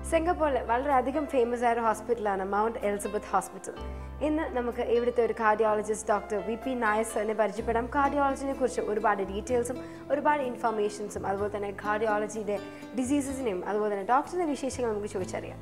സിംഗപ്പൂരിൽ വളരെയധികം ഫേമസ് ആയ ഒരു ഹോസ്പിറ്റലാണ് മൗണ്ട് എലിസബത്ത് ഹോസ്പിറ്റൽ ഇന്ന് നമുക്ക് ഇവിടുത്തെ ഒരു cardiologist doctor V P Nair സാറിനെ പരിചയപ്പെടാം കാർഡിയോളജിനെ കുറിച്ച് ഒരുപാട് ഡീറ്റെയിൽസും ഒരുപാട് ഇൻഫർമേഷൻസും അതുപോലെ തന്നെ കാർഡിയോളജിയുടെ ഡിസീസസിനെയും അതുപോലെ തന്നെ ഡോക്ടറിന്റെ വിശേഷങ്ങൾ നമുക്ക് ചോദിച്ചറിയാം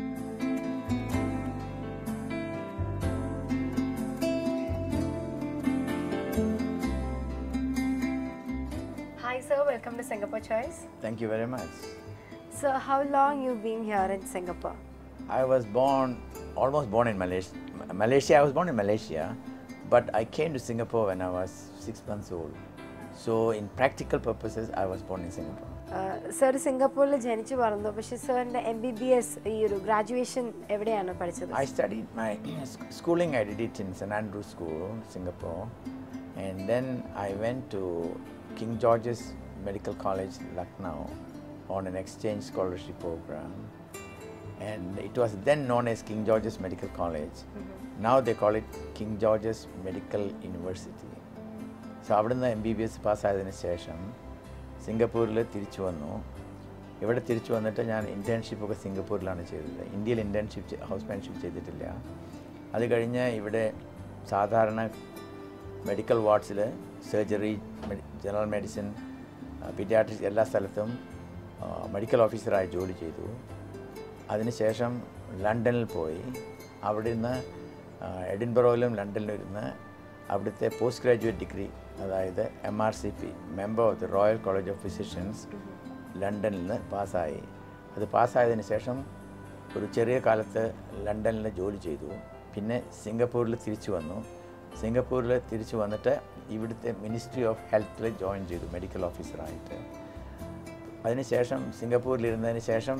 hi sir welcome to Singapore choice Thank you very much. Sir how long you been here in Singapore I was born, almost born in Malaysia. Malaysia, I was born in Malaysia, but I came to Singapore when I was six months old. So, in practical purposes, I was born in Singapore. Sir സിംഗപ്പൂരിൽ ജനിച്ചു വളർന്നു പക്ഷേ സാറിൻ്റെ M B B S ഈ ഒരു graduation എവിടെയാണ് പഠിച്ചത് I studied my sc- schooling, I did it in St. Andrews School, Singapore, and then I went to King George's Medical College, Lucknow, on an exchange scholarship program. And it was then known as King George's Medical College. Now they call it King George's Medical University. So അവിടുന്ന് M B B S പാസ്സായതിനു ശേഷം സിംഗപ്പൂരിൽ തിരിച്ചു വന്നു ഇവിടെ തിരിച്ചു വന്നിട്ട് ഞാൻ ഇൻറ്റേൺഷിപ്പൊക്കെ സിംഗപ്പൂരിലാണ് ചെയ്തത് ഇന്ത്യയിൽ ഇൻറ്റേൺഷിപ്പ് ഹൗസ്മാൻഷിപ്പ് ചെയ്തിട്ടില്ല അത് കഴിഞ്ഞ് ഇവിടെ സാധാരണ മെഡിക്കൽ വാർഡ്സിൽ സർജറി ജനറൽ മെഡിസിൻ പീഡിയാട്രിക്സ് എല്ലാ സ്ഥലത്തും മെഡിക്കൽ ഓഫീസറായി ജോലി ചെയ്തു അതിനുശേഷം ലണ്ടനിൽ പോയി അവിടെ നിന്ന് എഡിൻബറോയിലും ലണ്ടനിലും ഇരുന്ന് അവിടുത്തെ പോസ്റ്റ് ഗ്രാജുവേറ്റ് ഡിഗ്രി അതായത് M R C P member of the royal college of physicians ലണ്ടനിൽ നിന്ന് പാസ്സായി അത് പാസ്സായതിനു ശേഷം ഒരു ചെറിയ കാലത്ത് ലണ്ടനിൽ ജോലി ചെയ്തു പിന്നെ സിംഗപ്പൂരിൽ തിരിച്ചു വന്നു സിംഗപ്പൂരിൽ തിരിച്ചു വന്നിട്ട് ഇവിടുത്തെ മിനിസ്ട്രി ഓഫ് ഹെൽത്തിൽ ജോയിൻ ചെയ്തു മെഡിക്കൽ ഓഫീസറായിട്ട് അതിനുശേഷം സിംഗപ്പൂരിലിരുന്നതിന് ശേഷം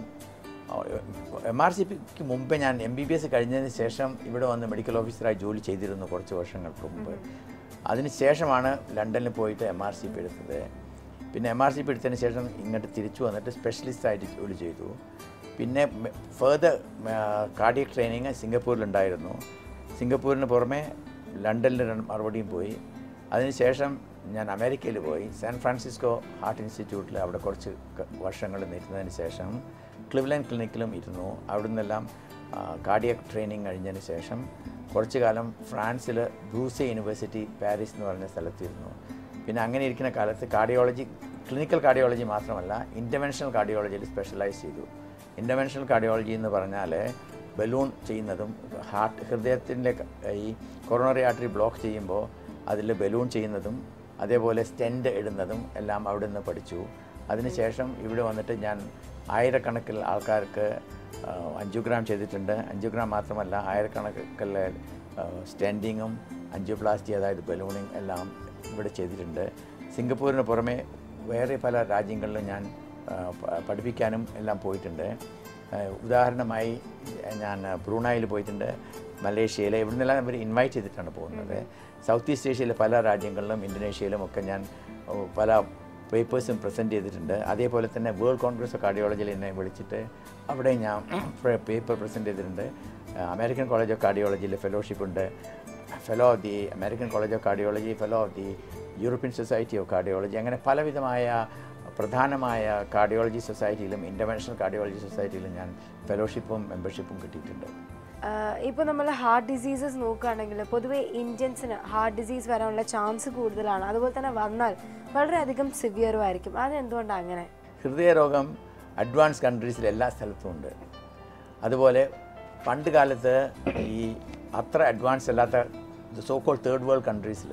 എം ആർ സി പിക്ക് മുമ്പ് ഞാൻ എം ബി ബി എസ് കഴിഞ്ഞതിന് ശേഷം ഇവിടെ വന്ന് മെഡിക്കൽ ഓഫീസറായി ജോലി ചെയ്തിരുന്നു കുറച്ച് വർഷങ്ങൾക്ക് മുമ്പ് അതിനുശേഷമാണ് ലണ്ടനിൽ പോയിട്ട് എം ആർ സി പി എടുത്തത് പിന്നെ എം ആർ സി പി എടുത്തതിന് ശേഷം ഇങ്ങോട്ട് തിരിച്ചു വന്നിട്ട് സ്പെഷ്യലിസ്റ്റായിട്ട് ജോലി ചെയ്തു പിന്നെ ഫേർദർ കാർഡിയക് ട്രെയിനിങ് സിംഗപ്പൂരിലുണ്ടായിരുന്നു സിംഗപ്പൂരിന് പുറമെ ലണ്ടനിൽ രണ്ട് മറുപടിയും പോയി അതിനുശേഷം ഞാൻ അമേരിക്കയിൽ പോയി സാൻ ഫ്രാൻസിസ്കോ ഹാർട്ട് ഇൻസ്റ്റിറ്റ്യൂട്ടിൽ അവിടെ കുറച്ച് ക- വർഷങ്ങൾ നിൽക്കുന്നതിന് ശേഷം ക്ലിവ്ലൻ ക്ലിനിക്കിലും ഇരുന്നു അവിടെ നിന്നെല്ലാം കാർഡിയക് ട്രെയിനിങ് കഴിഞ്ഞതിന് ശേഷം കുറച്ച് കാലം ഫ്രാൻസിൽ ബ്രൂസെ യൂണിവേഴ്സിറ്റി പാരീസ് എന്ന് പറഞ്ഞ സ്ഥലത്തിരുന്നു പിന്നെ അങ്ങനെ ഇരിക്കുന്ന കാലത്ത് കാർഡിയോളജി ക്ലിനിക്കൽ കാർഡിയോളജി മാത്രമല്ല ഇൻ്റർവെൻഷണൽ കാർഡിയോളജിയിൽ സ്പെഷ്യലൈസ് ചെയ്തു ഇൻ്റർവെൻഷണൽ കാർഡിയോളജി എന്ന് പറഞ്ഞാൽ ബലൂൺ ചെയ്യുന്നതും ഹാർട്ട് ഹൃദയത്തിൻ്റെ ഈ കൊറോണറി ആർട്ടറി ബ്ലോക്ക് ചെയ്യുമ്പോൾ അതിൽ ബലൂൺ ചെയ്യുന്നതും അതേപോലെ സ്റ്റെൻഡ് ഇടുന്നതും എല്ലാം അവിടെ നിന്ന് പഠിച്ചു അതിനുശേഷം ഇവിടെ വന്നിട്ട് ഞാൻ ആയിരക്കണക്കിൽ ആൾക്കാർക്ക് അഞ്ചുഗ്രാം ചെയ്തിട്ടുണ്ട് അഞ്ചുഗ്രാം മാത്രമല്ല ആയിരക്കണക്കിൽ സ്റ്റെൻഡിങ്ങും അഞ്ചുപ്ലാസ്റ്റി അതായത് ബലൂണിങ് എല്ലാം ഇവിടെ ചെയ്തിട്ടുണ്ട് സിംഗപ്പൂരിന് പുറമെ വേറെ പല രാജ്യങ്ങളിലും ഞാൻ ആ, പ- പഠിപ്പിക്കാനും എല്ലാം പോയിട്ടുണ്ട് ആ, ഉദാഹരണമായി ഞാൻ ബ്രൂണായിൽ പോയിട്ടുണ്ട് മലേഷ്യയിൽ ഇവിടെ നിന്നെല്ലാം ഇവർ ഇൻവൈറ്റ് ചെയ്തിട്ടാണ് പോകുന്നത് സൗത്ത് ഈസ്റ്റ് ഏഷ്യയിലെ പല രാജ്യങ്ങളിലും ഇന്തോനേഷ്യയിലും ഒക്കെ ഞാൻ ഓ, പല പേപ്പേഴ്സും പ്രസൻറ്റ് ചെയ്തിട്ടുണ്ട് അതേപോലെ തന്നെ വേൾഡ് കോൺഗ്രസ് ഓഫ് കാർഡിയോളജിയിൽ എന്നെ വിളിച്ചിട്ട് അവിടെ ഞാൻ പേപ്പർ പ്രസൻറ്റ് ചെയ്തിട്ടുണ്ട് ആ, അമേരിക്കൻ കോളേജ് ഓഫ് കാർഡിയോളജിയിൽ ഫെലോഷിപ്പ് ഉണ്ട് fellow of the American college of cardiology fellow of the European society of cardiology അങ്ങനെ പലവിധമായ പ്രധാനമായ കാർഡിയോളജി സൊസൈറ്റിയിലും ഇൻ്റർനാഷണൽ കാർഡിയോളജി സൊസൈറ്റിയിലും ഞാൻ ഫെലോഷിപ്പും മെമ്പർഷിപ്പും കിട്ടിയിട്ടുണ്ട് ഇപ്പോൾ നമ്മൾ ഹാർട്ട് ഡിസീസസ് നോക്കുകയാണെങ്കിൽ പൊതുവേ ഇന്ത്യൻസിന് ഹാർട്ട് ഡിസീസ് വരാനുള്ള ചാൻസ് കൂടുതലാണ് അതുപോലെ തന്നെ വന്നാൽ വളരെയധികം സിവിയറും ആയിരിക്കും അതെന്തുകൊണ്ടാണ് അങ്ങനെ ഹൃദയരോഗം അഡ്വാൻസ് കൺട്രീസിൽ എല്ലാ സ്ഥലത്തും ഉണ്ട് അതുപോലെ പണ്ട് കാലത്ത് ഈ അത്ര അഡ്വാൻസ് അല്ലാത്ത സോ കോൾ തേർഡ് വേൾഡ് കൺട്രീസിൽ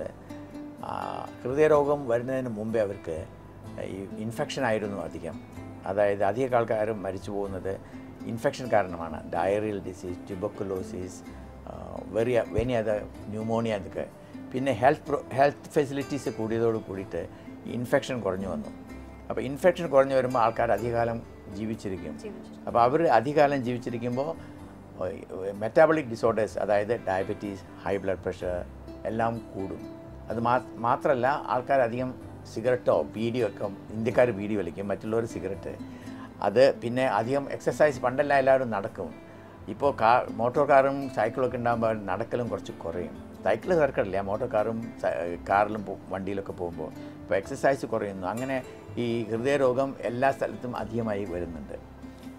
ഹൃദയരോഗം വരുന്നതിന് മുമ്പേ അവർക്ക് ഈ ഇൻഫെക്ഷൻ ആയിരുന്നു അധികം അതായത് അധിക ആൾക്കാരും മരിച്ചു പോകുന്നത് ഇൻഫെക്ഷൻ കാരണമാണ് ഡയറിയൽ ഡിസീസ് ട്യൂബക്കുലോസിസ് വെറി വെനി അത് ന്യൂമോണിയ അതൊക്കെ പിന്നെ ഹെൽത്ത് ഹെൽത്ത് ഫെസിലിറ്റീസ് കൂടിയതോട് കൂടിയിട്ട് ഇൻഫെക്ഷൻ കുറഞ്ഞു വന്നു അപ്പോൾ ഇൻഫെക്ഷൻ കുറഞ്ഞു വരുമ്പോൾ ആൾക്കാർ അധികകാലം ജീവിച്ചിരിക്കും അപ്പോൾ അവർ അധികകാലം ജീവിച്ചിരിക്കുമ്പോൾ മെറ്റാബോളിക് ഡിസോർഡേഴ്സ് അതായത് ഡയബറ്റീസ് ഹൈ ബ്ലഡ് പ്രഷർ എല്ലാം കൂടും അത് മാ മാത്രമല്ല ആൾക്കാർ അധികം സിഗരറ്റോ ബീഡിയോ ഒക്കെ ഇന്ത്യക്കാർ ബീഡി വലിക്കും മറ്റുള്ളവർ സിഗരറ്റ് അത് പിന്നെ അധികം എക്സസൈസ് പണ്ടെല്ലാം എല്ലാവരും നടക്കും ഇപ്പോൾ കാ മോട്ടോർ കാറും സൈക്കിളൊക്കെ ഉണ്ടാകുമ്പോൾ നടക്കലും കുറച്ച് കുറയും സൈക്കിൾ തിരക്കില്ല മോട്ടോർ കാറും സ- കാറിലും പോ- വണ്ടിയിലൊക്കെ പോകുമ്പോൾ ഇപ്പോൾ എക്സസൈസ് കുറയുന്നു അങ്ങനെ ഈ ഹൃദയരോഗം എല്ലാ സ്ഥലത്തും അധികമായി വരുന്നുണ്ട്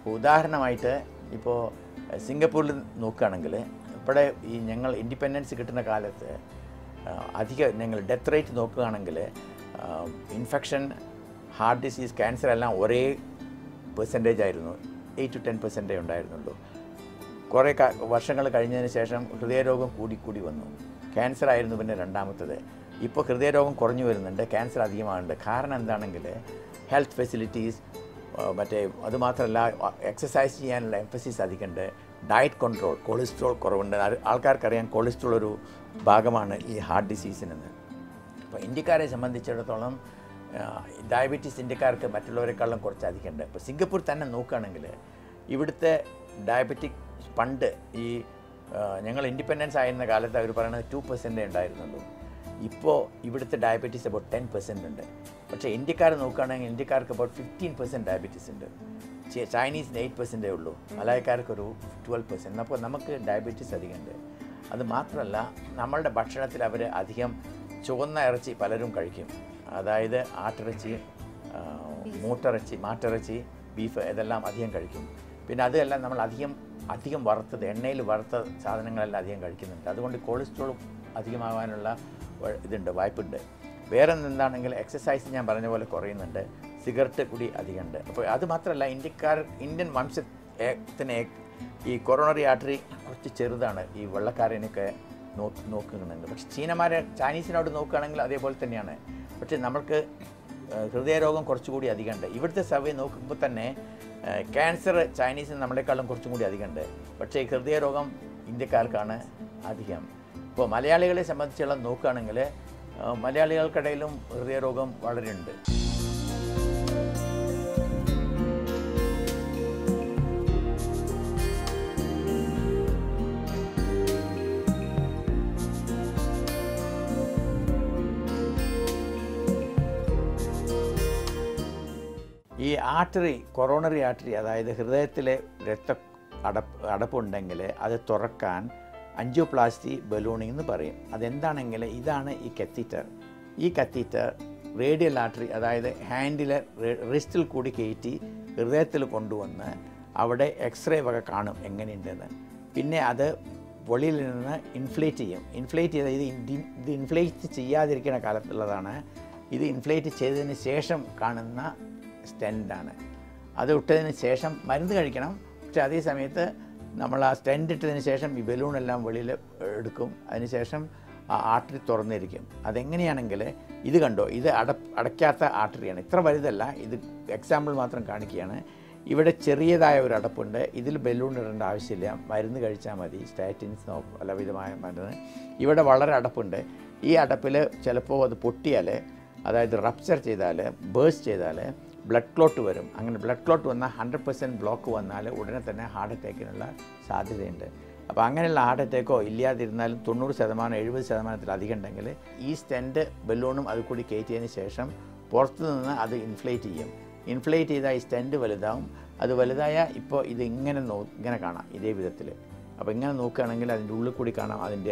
ഇപ്പോൾ ഉദാഹരണമായിട്ട് ഇപ്പോൾ സിംഗപ്പൂരിൽ നോക്കുകയാണെങ്കിൽ ഇവിടെ ഈ ഞങ്ങൾ ഇൻഡിപെൻഡൻസ് കിട്ടുന്ന കാലത്ത് ആ, അധികം ഞങ്ങൾ ഡെത്ത് റേറ്റ് നോക്കുകയാണെങ്കിൽ ഇൻഫെക്ഷൻ ഹാർട്ട് ഡിസീസ് ക്യാൻസർ എല്ലാം ഒരേ പെർസെൻറ്റേജ് ആയിരുന്നു എയ്റ്റ് ടു ടെൻ പെർസെൻറ്റേ ഉണ്ടായിരുന്നുള്ളൂ കുറേ ക- വർഷങ്ങൾ കഴിഞ്ഞതിന് ശേഷം ഹൃദയരോഗം കൂടി കൂടി വന്നു ക്യാൻസർ ആയിരുന്നു പിന്നെ രണ്ടാമത്തത് ഇപ്പോൾ ഹൃദയരോഗം കുറഞ്ഞു വരുന്നുണ്ട് ക്യാൻസർ അധികമാകുന്നുണ്ട് കാരണം എന്താണെങ്കിൽ ഹെൽത്ത് ഫെസിലിറ്റീസ് മറ്റേ അതുമാത്രമല്ല എക്സസൈസ് ചെയ്യാനുള്ള എംഫസിസ് അധികമുണ്ട് ഡയറ്റ് കൺട്രോൾ കൊളസ്ട്രോൾ കുറവുണ്ട് അത് ആൾക്കാർക്കറിയാം കൊളസ്ട്രോൾ ഒരു ഭാഗമാണ് ഈ ഹാർട്ട് ഡിസീസിനെന്ന് അപ്പോൾ ഇന്ത്യക്കാരെ സംബന്ധിച്ചിടത്തോളം ഡയബറ്റീസ് ഇന്ത്യക്കാർക്ക് മറ്റുള്ളവരെക്കാളും കുറച്ച് അധികമുണ്ട് ഇപ്പോൾ സിംഗപ്പൂർ തന്നെ നോക്കുകയാണെങ്കിൽ ഇവിടുത്തെ ഡയബറ്റിക് പണ്ട് ഈ ആ, ഞങ്ങൾ ഇൻഡിപെൻഡൻസ് ആയിരുന്ന കാലത്ത് അവർ പറയുന്നത് ടു പെർസെൻറ്റേ ഉണ്ടായിരുന്നുള്ളൂ ഇപ്പോൾ ഇവിടുത്തെ ഡയബറ്റീസ് അബൌട്ട് ടെൻ പെർസെൻ്റ് ഉണ്ട് പക്ഷേ ഇന്ത്യക്കാർ നോക്കുകയാണെങ്കിൽ ഇന്ത്യക്കാർക്ക് അബൌട്ട് ഫിഫ്റ്റീൻ പെർസെൻറ്റ് ഡയബറ്റീസ് ഉണ്ട് ചെ- ചൈനീസിന് എയ്റ്റ് പെർസെൻറ്റേ ഉള്ളൂ മലയാളിക്കാർക്ക് ഒരു ട്വൽവ് പെർസെൻറ്റ് അപ്പോൾ നമുക്ക് ഡയബറ്റീസ് അധികമുണ്ട് അത് മാത്രമല്ല നമ്മളുടെ ഭക്ഷണത്തിൽ അവർ അധികം ചുവന്ന ഇറച്ചി പലരും കഴിക്കും അതായത് ആട്ടിറച്ചി ആ, മൂട്ടിറച്ചി മാട്ടിറച്ചി ബീഫ് ഇതെല്ലാം അധികം കഴിക്കും പിന്നെ അതെല്ലാം നമ്മൾ അധികം അധികം വറുത്തത് എണ്ണയിൽ വറുത്ത സാധനങ്ങളെല്ലാം അധികം കഴിക്കുന്നുണ്ട് അതുകൊണ്ട് കൊളസ്ട്രോൾ അധികമാകാനുള്ള വ- ഇതുണ്ട് വായ്പുണ്ട് വേറെ എന്താണെങ്കിൽ എക്സസൈസ് ഞാൻ പറഞ്ഞ പോലെ കുറയുന്നുണ്ട് സിഗരറ്റ് കൂടി അധികമുണ്ട് അപ്പോൾ അത് മാത്രമല്ല ഇന്ത്യക്കാർ ഇന്ത്യൻ വംശത്തിന് ഈ കൊറോണറി ആർട്ടറി കുറച്ച് ചെറുതാണ് ഈ വെള്ളക്കാരനൊക്കെ നോക്ക് നോക്കുന്നുണ്ട് പക്ഷെ ചീനമാരെ ചൈനീസിനോട് നോക്കുകയാണെങ്കിൽ അതേപോലെ തന്നെയാണ് പക്ഷേ നമ്മൾക്ക് ഏഹ്, ഹൃദയരോഗം കുറച്ചുകൂടി അധികമുണ്ട് ഇവിടുത്തെ സർവേ നോക്കുമ്പോൾ തന്നെ ക്യാൻസർ ചൈനീസിന് നമ്മളെക്കാളും കുറച്ചും കൂടി അധികമുണ്ട് പക്ഷേ ഈ ഹൃദയരോഗം ഇന്ത്യക്കാർക്കാണ് അധികം ഇപ്പോൾ മലയാളികളെ സംബന്ധിച്ചുള്ള നോക്കുകയാണെങ്കിൽ ഏഹ്, മലയാളികൾക്കിടയിലും ഹൃദയരോഗം വളരെ ഉണ്ട് ഈ ആർട്ടറി കൊറോണറി ആർട്ടറി അതായത് ഹൃദയത്തിലെ രക്ത അടപ്പ് അടപ്പുണ്ടെങ്കിൽ അത് തുറക്കാൻ അഞ്ചോപ്ലാസ്റ്റി ബലൂണിംഗ് എന്ന് പറയും അതെന്താണെങ്കിൽ ഇതാണ് ഈ കത്തീറ്റർ ഈ കത്തീറ്റർ റേഡിയൽ ആർട്ടറി അതായത് ഹാൻഡിലെ റിസ്റ്റിൽ കൂടി കയറ്റി ഹൃദയത്തിൽ കൊണ്ടുവന്ന് അവിടെ എക്സ്റേ വക കാണും എങ്ങനെയുണ്ടെന്ന് പിന്നെ അത് വെളിയിൽ നിന്ന് ഇൻഫ്ലേറ്റ് ചെയ്യും ഇൻഫ്ലേറ്റ് ചെയ്ത് ഇത് ഇൻ- ഇത് ഇൻഫ്ലേറ്റ് ചെയ്യാതിരിക്കുന്ന കാലത്തുള്ളതാണ് ഇത് ഇൻഫ്ലേറ്റ് ചെയ്തതിന് ശേഷം കാണുന്ന സ്റ്റെൻഡാണ് അത് ഇട്ടതിന് ശേഷം മരുന്ന് കഴിക്കണം പക്ഷെ അതേ സമയത്ത് നമ്മൾ ആ സ്റ്റെൻഡ് ഇട്ടതിന് ശേഷം ഈ ബലൂണെല്ലാം വെളിയിൽ എടുക്കും അതിനുശേഷം ആ ആർട്ടറി തുറന്നിരിക്കും അതെങ്ങനെയാണെങ്കിൽ ഇത് കണ്ടോ ഇത് അട അടയ്ക്കാത്ത ആർട്ടറിയാണ് ഇത്ര വലുതല്ല ഇത് എക്സാമ്പിൾ മാത്രം കാണിക്കുകയാണ് ഇവിടെ ചെറിയതായ ഒരു അടപ്പുണ്ട് ഇതിൽ ബലൂൺ ഇടേണ്ട ആവശ്യമില്ല മരുന്ന് കഴിച്ചാൽ മതി സ്റ്റാറ്റിൻസിനോ പലവിധമായ മരുന്ന് ഇവിടെ വളരെ അടപ്പുണ്ട് ഈ അടപ്പിൽ ചിലപ്പോൾ അത് പൊട്ടിയാൽ അതായത് റപ്ചർ ചെയ്താൽ ബേഴ്സ് ചെയ്താൽ ബ്ലഡ് ക്ലോട്ട് വരും അങ്ങനെ ബ്ലഡ് ക്ലോട്ട് വന്നാൽ ഹൺഡ്രഡ് പെർസെൻറ്റ് ബ്ലോക്ക് വന്നാൽ ഉടനെ തന്നെ ഹാർട്ട് അറ്റാക്കിനുള്ള സാധ്യതയുണ്ട് അപ്പോൾ അങ്ങനെയുള്ള ഹാർട്ട് അറ്റാക്കോ ഇല്ലാതിരുന്നാലും തൊണ്ണൂറ് ശതമാനം എഴുപത് ശതമാനത്തിലധികം ഉണ്ടെങ്കിൽ ഈ സ്റ്റെൻറ്റ് ബലൂണും അത് കൂടി കയറ്റിയതിന് ശേഷം പുറത്തു നിന്ന് അത് ഇൻഫ്ലേറ്റ് ചെയ്യും ഇൻഫ്ലേറ്റ് ചെയ്താൽ ഈ സ്റ്റെൻറ്റ് വലുതാവും അത് വലുതായ ഇപ്പോൾ ഇത് ഇങ്ങനെ നോ ഇങ്ങനെ കാണാം ഇതേ വിധത്തിൽ അപ്പോൾ ഇങ്ങനെ നോക്കുകയാണെങ്കിൽ അതിൻ്റെ ഉള്ളിൽ കൂടി കാണാം അതിൻ്റെ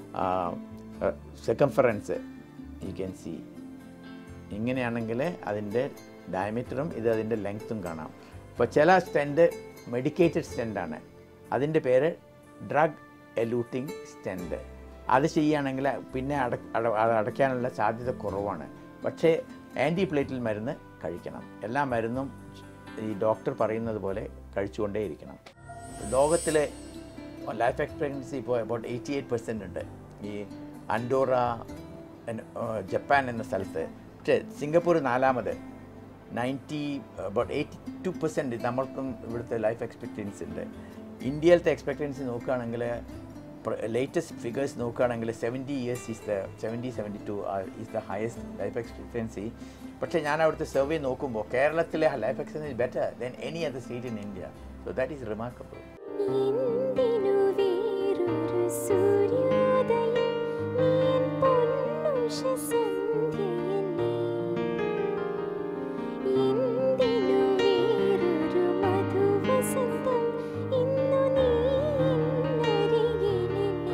സെക്കംഫറൻസ് യു ക്യാൻ സി ഇങ്ങനെയാണെങ്കിൽ അതിൻ്റെ ഡയമീറ്ററും ഇത് അതിൻ്റെ ലെങ്ത്തും കാണാം ഇപ്പോൾ ചില സ്റ്റെൻഡ് മെഡിക്കേറ്റഡ് സ്റ്റെൻഡാണ് അതിൻ്റെ പേര് ഡ്രഗ് എലൂട്ടിങ് സ്റ്റെൻഡ് അത് ചെയ്യുകയാണെങ്കിൽ പിന്നെ അട അട- അത് അടയ്ക്കാനുള്ള സാധ്യത കുറവാണ് പക്ഷേ ആൻറ്റിപ്ലേറ്റിൽ മരുന്ന് കഴിക്കണം എല്ലാ മരുന്നും ഈ ഡോക്ടർ പറയുന്നത് പോലെ കഴിച്ചുകൊണ്ടേയിരിക്കണം ലോകത്തിലെ ലൈഫ് എക്സ്പെക്ടൻസി ഇപ്പോൾ അബൌട്ട് എയ്റ്റി എയ്റ്റ് പെർസെൻ്റ് ഉണ്ട് ഈ അൻഡോറ എൻ- ഏഹ് ജപ്പാൻ എന്ന സ്ഥലത്ത് പക്ഷേ സിംഗപ്പൂർ നാലാമത് ninety about eighty two percent നമ്മൾക്കും ഇവിടുത്തെ ലൈഫ് എക്സ്പെക്ടൻസി ഉണ്ട് ഇന്ത്യയിലത്തെ എക്സ്പെക്ടൻസി നോക്കുകയാണെങ്കിൽ ലേറ്റസ്റ്റ് ഫിഗേഴ്സ് നോക്കുകയാണെങ്കിൽ seventy years is the seventy seventy two is the highest life expectancy പക്ഷേ ഞാൻ അവിടുത്തെ സർവേ നോക്കുമ്പോൾ കേരളത്തിലെ life expectancy better than any other state in India so that is remarkable എന്തിനു വേറൊരു സൂര്യോദയം നീൻ പൊന്നുഷ സന്ധ്യയെന്നേ എന്തിനു വേറൊരു മധുവസന്തം ഇന്നു നീ എന്നരികിലെന്നേ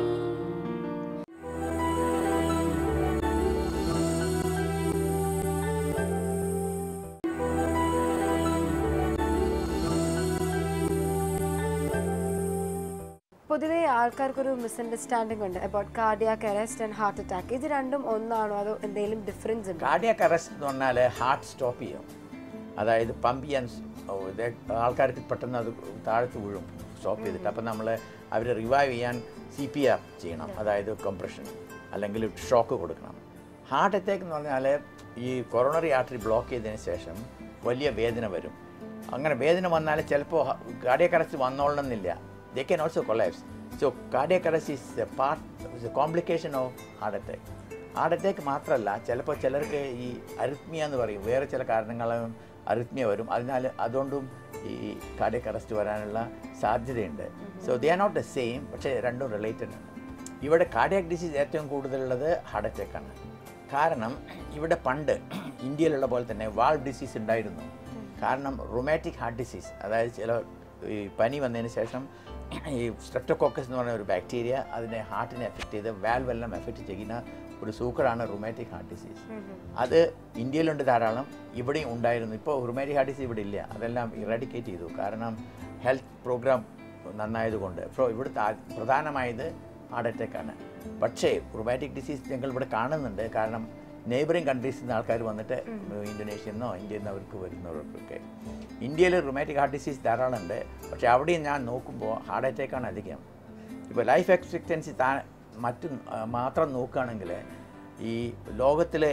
പൊതുവേ ആൾക്കാർക്കൊരു മിസ്അണ്ടർസ്റ്റാൻഡിംഗ് ഉണ്ട് about cardiac arrest and heart attack ഇത് രണ്ടും ഒന്നാണോ അതോ എന്തെങ്കിലും ഡിഫറൻസ് ഉണ്ടോ കാർഡിയാക് അറസ്റ്റ് എന്ന് പറഞ്ഞാൽ ഹാർട്ട് സ്റ്റോപ്പ് ചെയ്യും അതായത് പമ്പ് ചെയ്യാൻ സ്- ഓ, ഇത് ആൾക്കാർക്ക് പെട്ടെന്ന് അത് താഴത്ത് വീഴും സ്റ്റോപ്പ് ചെയ്തിട്ട് അപ്പം നമ്മൾ അവർ റിവൈവ് ചെയ്യാൻ സി പി ആർ ചെയ്യണം അതായത് കംപ്രഷൻ അല്ലെങ്കിൽ ഷോക്ക് കൊടുക്കണം ഹാർട്ട് അറ്റാക്ക് എന്ന് പറഞ്ഞാൽ ഈ കൊറോണറി ആർട്ടറി ബ്ലോക്ക് ചെയ്തതിന് ശേഷം വലിയ വേദന വരും അങ്ങനെ വേദന വന്നാൽ ചിലപ്പോൾ കാർഡിയാക് അറസ്റ്റ് വന്നോളണമെന്നില്ല they can also collapse so cardiac arrest is a part complication of heart attack heart attack മാത്രമല്ല ചിലപ്പോൾ ചിലർക്ക് ഈ അരിത്മിയ എന്ന് പറയും വേറെ ചില കാരണങ്ങളും അരിത്മിയ വരും അതിനാൽ അതുകൊണ്ടും ഈ കാർഡിയക് അറസ്റ്റ് വരാനുള്ള സാധ്യതയുണ്ട് so they are not the same പക്ഷേ രണ്ടും റിലേറ്റഡ് ആണ് ഇവിടെ കാർഡിയാക് ഡിസീസ് ഏറ്റവും കൂടുതലുള്ളത് ഹാർട്ട് അറ്റാക്കാണ് കാരണം ഇവിടെ പണ്ട് ഇന്ത്യയിലുള്ള പോലെ തന്നെ വാൾവ് ഡിസീസ് ഉണ്ടായിരുന്നു കാരണം റൊമാറ്റിക് ഹാർട്ട് ഡിസീസ് അതായത് ചില ഈ പനി വന്നതിന് ശേഷം ഈ സ്ട്രെപ്റ്റോകോക്കസ് എന്ന് പറഞ്ഞ ഒരു ബാക്ടീരിയ അതിനെ ഹാർട്ടിനെ എഫക്റ്റ് ചെയ്ത് വാൽവ് എല്ലാം എഫക്റ്റ് ചെയ്യുന്ന ഒരു സൂക്കറാണ് റൊമാറ്റിക് ഹാർട്ട് ഡിസീസ് അത് ഇന്ത്യയിലുണ്ട് ധാരാളം ഇവിടെയും ഉണ്ടായിരുന്നു ഇപ്പോൾ റൊമാറ്റിക് ഹാർട്ട് ഡിസീസ് ഇവിടെ ഇല്ല അതെല്ലാം ഇറാഡിക്കേറ്റ് ചെയ്തു കാരണം ഹെൽത്ത് പ്രോഗ്രാം നന്നായതുകൊണ്ട് അപ്പോൾ ഇവിടുത്തെ ആ- പ്രധാനമായത് ഹാർട്ട് അറ്റാക്കാണ് പക്ഷേ റൊമാറ്റിക് ഡിസീസ് ഞങ്ങൾ ഇവിടെ കാണുന്നുണ്ട് കാരണം നെയ്ബറിങ് കൺട്രീസിൽ നിന്ന് ആൾക്കാർ വന്നിട്ട് ഇന്തോനേഷ്യയിൽ നിന്നോ ഇന്ത്യയിൽ നിന്ന് അവർക്ക് വരുന്നവർക്കൊക്കെ ഇന്ത്യയിൽ റൊമാറ്റിക് ഹാർട്ട് ഡിസീസ് ധാരാളം ഉണ്ട് പക്ഷേ അവിടെയും ഞാൻ നോക്കുമ്പോൾ ഹാർട്ട് അറ്റാക്കാണ് അധികം ഇപ്പോൾ ലൈഫ് എക്സ്പെക്റ്റൻസി താ മറ്റു ആ, മാത്രം നോക്കുകയാണെങ്കിൽ ഈ ലോകത്തിലെ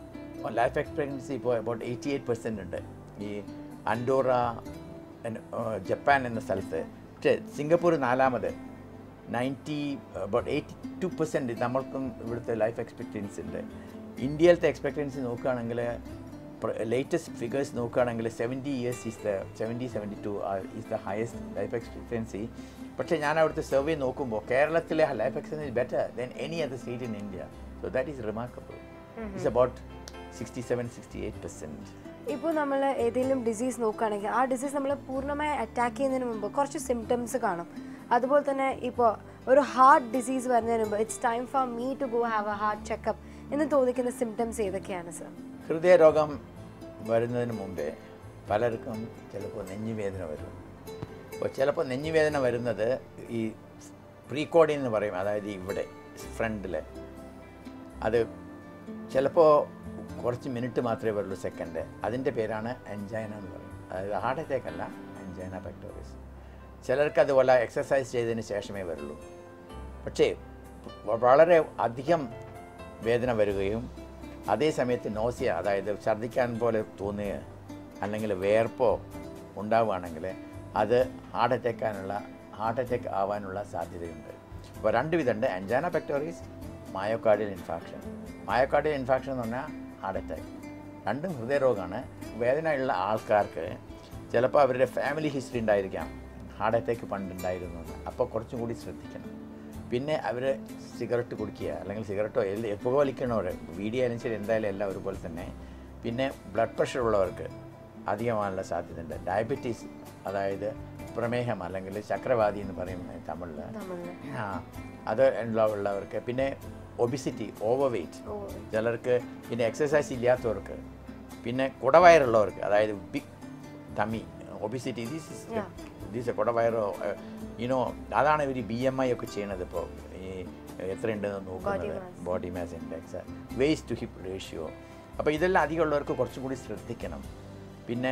ലൈഫ് എക്സ്പെക്റ്റൻസി ഇപ്പോൾ അബൌട്ട് എയ്റ്റി എയ്റ്റ് പെർസെൻ്റ് ഉണ്ട് ഈ അൻഡോറ എൻ- ആ, ജപ്പാൻ എന്ന സ്ഥലത്ത് പക്ഷേ സിംഗപ്പൂർ നാലാമത് ninety about eighty two percent നമ്മൾക്കും ഇവിടുത്തെ ലൈഫ് എക്സ്പെക്റ്റൻസി ഉണ്ട് ഇന്ത്യയിലത്തെ എക്സ്പെക്റ്റൻസി നോക്കുകയാണെങ്കിൽ ലേറ്റസ്റ്റ് ഫിഗേഴ്സ് നോക്കുകയാണെങ്കിൽ seventy years is the seventy seventy two is the highest life expectancy പക്ഷേ ഞാൻ അവിടുത്തെ സർവേ നോക്കുമ്പോൾ കേരളത്തിലെ life expectancy better than any other state in India so that is remarkable it's about sixty seven sixty eight percent ഇപ്പോൾ നമ്മൾ ഏതെങ്കിലും disease നോക്കുകയാണെങ്കിൽ ആ ഡിസീസ് നമ്മൾ പൂർണ്ണമായി അറ്റാക്ക് ചെയ്യുന്നതിന് മുമ്പ് കുറച്ച് സിംറ്റംസ് കാണും അതുപോലെ തന്നെ ഇപ്പോൾ ഒരു ഹാർട്ട് ഡിസീസ് വരുന്നതിന് മുമ്പ് it's time for me to go have a heart checkup എന്ന് തോന്നിക്കുന്ന സിംറ്റംസ് ഏതൊക്കെയാണ് സർ ഹൃദയരോഗം വരുന്നതിന് മുമ്പേ പലർക്കും ചിലപ്പോൾ നെഞ്ഞുവേദന വരും അപ്പോൾ ചിലപ്പോൾ നെഞ്ഞുവേദന വരുന്നത് ഈ പ്രീകോഡി എന്ന് പറയും അതായത് ഇവിടെ ഫ്രണ്ടിൽ അത് ചിലപ്പോൾ കുറച്ച് മിനിറ്റ് മാത്രമേ വരുള്ളൂ സെക്കൻഡ് അതിൻ്റെ പേരാണ് എൻജൈന എന്ന് പറയും അതായത് ഹാർട്ട് അറ്റാക്ക് അല്ല എൻജൈന പെക്ടോറിസ് ചിലർക്ക് അതുപോലെ എക്സസൈസ് ചെയ്തതിന് ശേഷമേ വരുള്ളൂ പക്ഷേ വ- വളരെ അധികം വേദന വരികയും അതേ സമയത്ത് നോസിയ അതായത് ഛർദ്ദിക്കാൻ പോലെ തോന്നുക അല്ലെങ്കിൽ വേർപ്പോ ഉണ്ടാവുകയാണെങ്കിൽ അത് ഹാർട്ട് അറ്റാക്കാനുള്ള ഹാർട്ട് അറ്റാക്ക് ആവാനുള്ള സാധ്യതയുണ്ട് അപ്പോൾ രണ്ട് വിധമുണ്ട് angina pectoris myocardial infarction myocardial infarction എന്ന് പറഞ്ഞാൽ ഹാർട്ട് അറ്റാക്ക് രണ്ടും ഹൃദയരോഗമാണ് വേദനയുള്ള ആൾക്കാർക്ക് ചിലപ്പോൾ അവരുടെ ഫാമിലി ഹിസ്റ്ററി ഉണ്ടായിരിക്കാം ഹാർട്ട് അറ്റാക്ക് പണ്ടുണ്ടായിരുന്നു എന്ന് അപ്പോൾ കുറച്ചും കൂടി ശ്രദ്ധിക്കണം പിന്നെ അവർ സിഗരറ്റ് കുടിക്കുക അല്ലെങ്കിൽ സിഗരറ്റോ എല്ലാം എപ്പോൾ വലിക്കണവർ വീഡിയോ ആയാലും ശരി എന്തായാലും എല്ലാം ഒരുപോലെ തന്നെ പിന്നെ ബ്ലഡ് പ്രഷർ ഉള്ളവർക്ക് അധികമാകാനുള്ള സാധ്യതയുണ്ട് ഡയബറ്റീസ് അതായത് പ്രമേഹം അല്ലെങ്കിൽ ചക്രവാതി എന്ന് പറയും തമിഴിൽ നമ്മളിൽ ആ അത് ഉള്ള- ഉള്ളവർക്ക് പിന്നെ ഒബിസിറ്റി ഓവർ വെയ്റ്റ് ഓ ചിലർക്ക് പിന്നെ എക്സസൈസ് ഇല്ലാത്തവർക്ക് പിന്നെ കുടവയറുള്ളവർക്ക് അതായത് big tummy obesity this Yeah. This കുടവയറോ യുനോ അതാണ് ഇവർ ബി എം ഐ ഒക്കെ ചെയ്യണത് ഇപ്പോൾ ഈ എത്രയുണ്ടെന്ന് നോക്കുന്നത് mass. Body mass index waist to hip ratio അപ്പോൾ ഇതെല്ലാം അധികമുള്ളവർക്ക് കുറച്ചും കൂടി ശ്രദ്ധിക്കണം പിന്നെ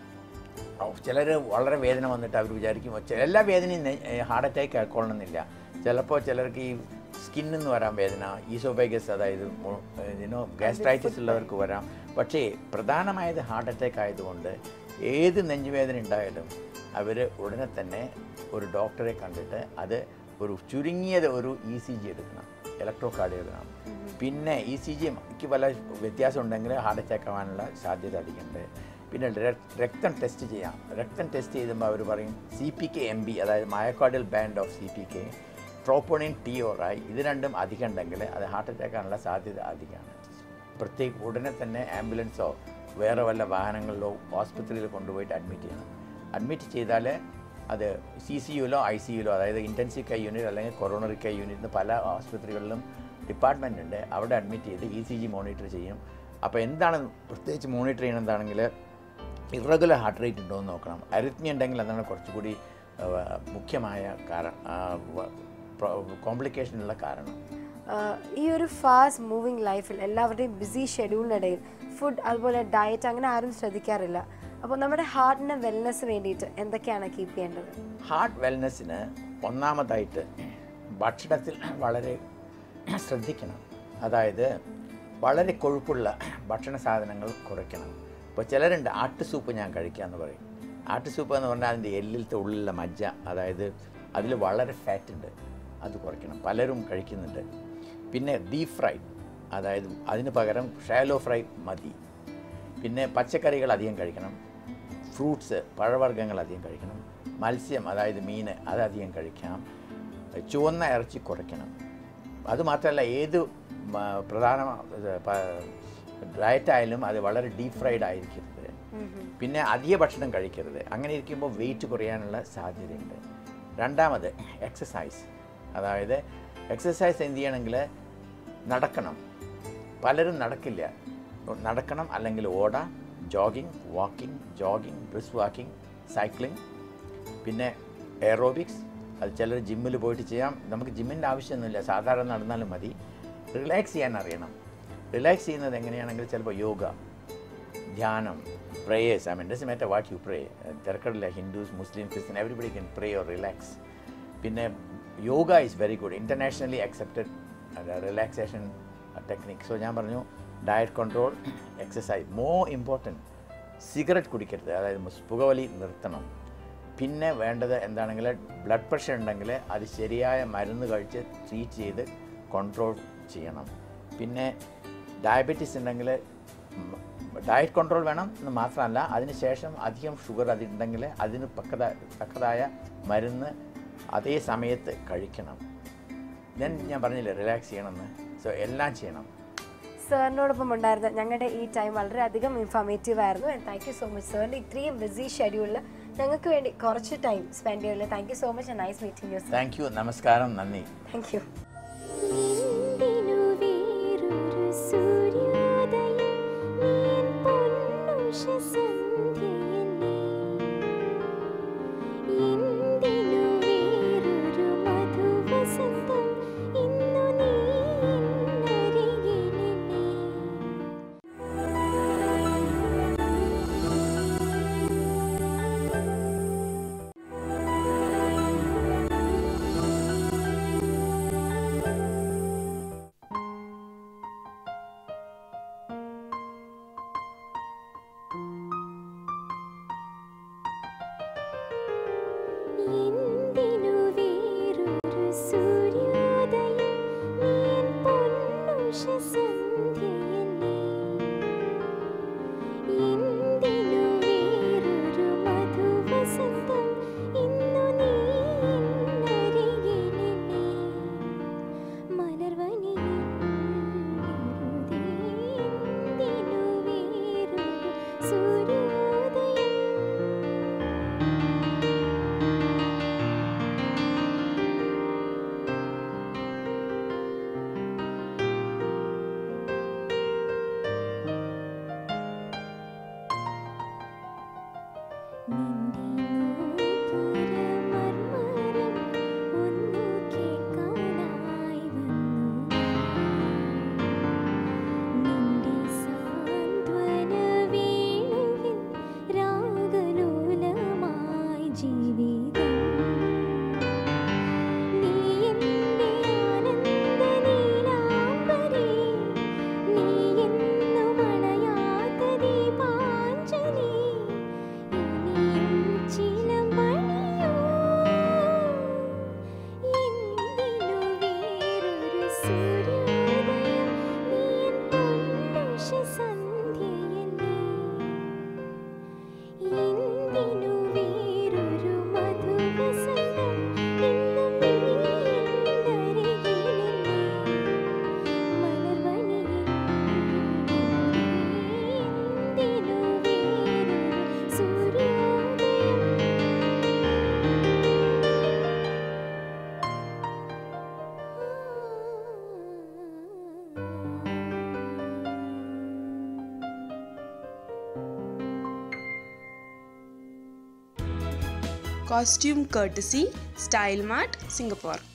ചിലർ വളരെ വേദന വന്നിട്ട് അവർ വിചാരിക്കും "ചെ- എല്ലാ വേദനയും ഹാർട്ട് അറ്റാക്ക് ആയിക്കൊള്ളണമെന്നില്ല ചിലപ്പോൾ ചിലർക്ക് ഈ സ്കിന്നിൽ വരാൻ വേദന ഈസോബൈഗസ് അതായത് യുനോ ഗ്യാസ്ട്രൈറ്റിസ് ഉള്ളവർക്ക് വരാം പക്ഷേ പ്രധാനമായത് ഹാർട്ട് അറ്റാക്ക് ആയതുകൊണ്ട് ഏത് നെഞ്ചുവേദന ഉണ്ടായാലും അവർ ഉടനെ തന്നെ ഒരു ഡോക്ടറെ കണ്ടിട്ട് അത് ഒരു ചുരുങ്ങിയത് ഒരു ഇ സി ജി എടുക്കണം ഇലക്ട്രോ കാർഡിയോഗ്രാം പിന്നെ ഇ സി ജിക്ക് പല വ്യത്യാസം ഉണ്ടെങ്കിൽ ഹാർട്ട് അറ്റാക്ക് ആവാനുള്ള സാധ്യത അധികമുണ്ട് പിന്നെ രക്- രക്തം ടെസ്റ്റ് ചെയ്യാം രക്തം ടെസ്റ്റ് ചെയ്യുമ്പോൾ അവർ പറയും C P K M B അതായത് myocardial band of C P K troponin T ഓറായി ഇത് രണ്ടും അധികം ഉണ്ടെങ്കിൽ അത് ഹാർട്ട് അറ്റാക്ക് ആകാനുള്ള സാധ്യത അധികമാണ് പ്രത്യേക ഉടനെ തന്നെ ആംബുലൻസോ വേറെ വല്ല വാഹനങ്ങളിലോ ആസ്പത്രിയിൽ കൊണ്ടുപോയിട്ട് അഡ്മിറ്റ് ചെയ്യണം അഡ്മിറ്റ് ചെയ്താൽ അത് സി സി യുയിലോ ഐ സി യുയിലോ അതായത് ഇൻറ്റൻസീവ് കെയർ യൂണിറ്റ് അല്ലെങ്കിൽ കൊറോണറി കെയർ യൂണിറ്റ് പല ആസ്പത്രികളിലും ഡിപ്പാർട്ട്മെൻ്റ് ഉണ്ട് അവിടെ അഡ്മിറ്റ് ചെയ്ത് ഇ സി ജി മോണിറ്റർ ചെയ്യും അപ്പോൾ എന്താണ് പ്രത്യേകിച്ച് മോണിറ്റർ ചെയ്യണതാണെങ്കിൽ ഇറഗുലർ ഹാർട്ട് റേറ്റ് ഉണ്ടോ എന്ന് നോക്കണം അരിത്മി ഉണ്ടെങ്കിൽ അതാണ് കുറച്ചുകൂടി ആ, മുഖ്യമായ കാരണം കോംപ്ലിക്കേഷനുള്ള കാരണം ആഹ് ഈ ഒരു ഫാസ്റ്റ് മൂവിങ് ലൈഫിൽ എല്ലാവരുടെയും ബിസി ഷെഡ്യൂളിനിടയിൽ ഫുഡ് അതുപോലെ ഡയറ്റ് അങ്ങനെ ആരും ശ്രദ്ധിക്കാറില്ല അപ്പോൾ നമ്മുടെ ഹാർട്ടിന് വെൽനെസ് വേണ്ടിയിട്ട് എന്തൊക്കെയാണ് കീപ്പ് ചെയ്യേണ്ടത് ഹാർട്ട് വെൽനെസ്സിന് ഒന്നാമതായിട്ട് ഭക്ഷണത്തിൽ വളരെ ശ്രദ്ധിക്കണം അതായത് വളരെ കൊഴുപ്പുള്ള ഭക്ഷണ സാധനങ്ങൾ കുറയ്ക്കണം ഇപ്പോൾ ചിലരുണ്ട് ആട്ട് സൂപ്പ് ഞാൻ കഴിക്കാമെന്ന് പറയും ആട്ട് സൂപ്പ് എന്ന് പറഞ്ഞാൽ അതിൻ്റെ എല്ലിലത്തെ ഉള്ളിലുള്ള മജ്ജ അതായത് അതിൽ വളരെ ഫാറ്റ് ഉണ്ട് അത് കുറയ്ക്കണം പലരും കഴിക്കുന്നുണ്ട് പിന്നെ ഡീപ് ഫ്രൈ അതായത് അതിന് പകരം ഷാലോ ഫ്രൈ മതി പിന്നെ പച്ചക്കറികൾ അധികം കഴിക്കണം ഫ്രൂട്ട്സ് പഴവർഗ്ഗങ്ങൾ അധികം കഴിക്കണം മത്സ്യം അതായത് മീൻ അത് അധികം കഴിക്കാം ചുവന്ന ഇറച്ചി കുറയ്ക്കണം അതുമാത്രമല്ല ഏത് മ- പ്രധാന ഡയറ്റായാലും അത് വളരെ ഡീപ് ഫ്രൈഡ് ആയിരിക്കരുത് പിന്നെ അധിക ഭക്ഷണം കഴിക്കരുത് അങ്ങനെ ഇരിക്കുമ്പോൾ വെയിറ്റ് കുറയാനുള്ള സാധ്യതയുണ്ട് രണ്ടാമത് എക്സസൈസ് അതായത് എക്സസൈസ് എന്ത് ചെയ്യണമെങ്കിൽ നടക്കണം പലരും നടക്കില്ല നടക്കണം അല്ലെങ്കിൽ ഓടാം jogging walking jogging brisk walking cycling പിന്നെ എയറോബിക്സ് അത് ചിലർ ജിമ്മിൽ പോയിട്ട് ചെയ്യാം നമുക്ക് ജിമ്മിൻ്റെ ആവശ്യമൊന്നുമില്ല സാധാരണ നടന്നാലും മതി റിലാക്സ് ചെയ്യാൻ അറിയണം റിലാക്സ് ചെയ്യുന്നത് എങ്ങനെയാണെങ്കിൽ ചിലപ്പോൾ യോഗ ധ്യാനം prayers I mean does matter what you pray തിരക്കടില്ല Hindus Muslim Christian everybody can pray or relax പിന്നെ yoga is very good internationally accepted relaxation technique so ഞാൻ പറഞ്ഞു diet control exercise more important cigarette കുടിക്കരുത് അതായത് മുസ്- പുകവലി നിർത്തണം പിന്നെ വേണ്ടത് എന്താണെങ്കിൽ ബ്ലഡ് പ്രഷർ ഉണ്ടെങ്കിൽ അത് ശരിയായ മരുന്ന് കഴിച്ച് ട്രീറ്റ് ചെയ്ത് കൺട്രോൾ ചെയ്യണം പിന്നെ ഡയബറ്റീസ് ഉണ്ടെങ്കിൽ ഡയറ്റ് കൺട്രോൾ വേണം എന്ന് മാത്രമല്ല അതിന് ശേഷം അധികം ഷുഗർ അതുണ്ടെങ്കിൽ അതിന് പക്കത തക്കതായ മരുന്ന് അതേ സമയത്ത് കഴിക്കണം ഞാൻ ഞാൻ പറഞ്ഞില്ലേ റിലാക്സ് ചെയ്യണമെന്ന് സോ എല്ലാം ചെയ്യണം സാറിനോടൊപ്പം ഉണ്ടായിരുന്ന ഞങ്ങളുടെ ഈ ടൈം വളരെയധികം ഇൻഫോർമേറ്റീവ് ആയിരുന്നു and thank you so much സാറിൻ്റെ ഇത്രയും ബിസി ഷെഡ്യൂളിൽ ഞങ്ങൾക്ക് വേണ്ടി കുറച്ച് ടൈം സ്പെൻഡ് ചെയ്തില്ല thank you so much nice meeting you sir thank you നമസ്കാരം നന്ദി താങ്ക് യു എന്തിനു വേറൊരു സൂര്യോദയം നീൻ പൊന്നുഷ സന്ധ്യയെന്നേ എന്തിനു വേറൊരു മധുവസന്തം ഇന്നു നീ എന്നരികിലെന്നേ എന്തിനു വേറൊരു സൂര്യോദയം നീൻ പൊന്നുഷ സന്ധ്യയെന്നേ എന്തിനു വേറൊരു മധുവസന്തം ഇന്നു നീ എന്നരികിലെന്നേ മലർവനിയിൽ വെറുതെ എന്തിനു വേറൊരു സൂര്യോദയം നിന്റെ നൂപുരമർമരം ഒന്നു കേൾക്കാനായി വന്നു നിന്റെ സാന്ത്വന വേണുവിൽ രാഗലോലമായി ജീവിതം നീ എൻ്റെ ആനന്ദ നീലാംബരി നീ എന്നും അണയാത്ത ദീപാഞ്ജലി ഇനിയും Costume courtesy Style Mart, Singapore.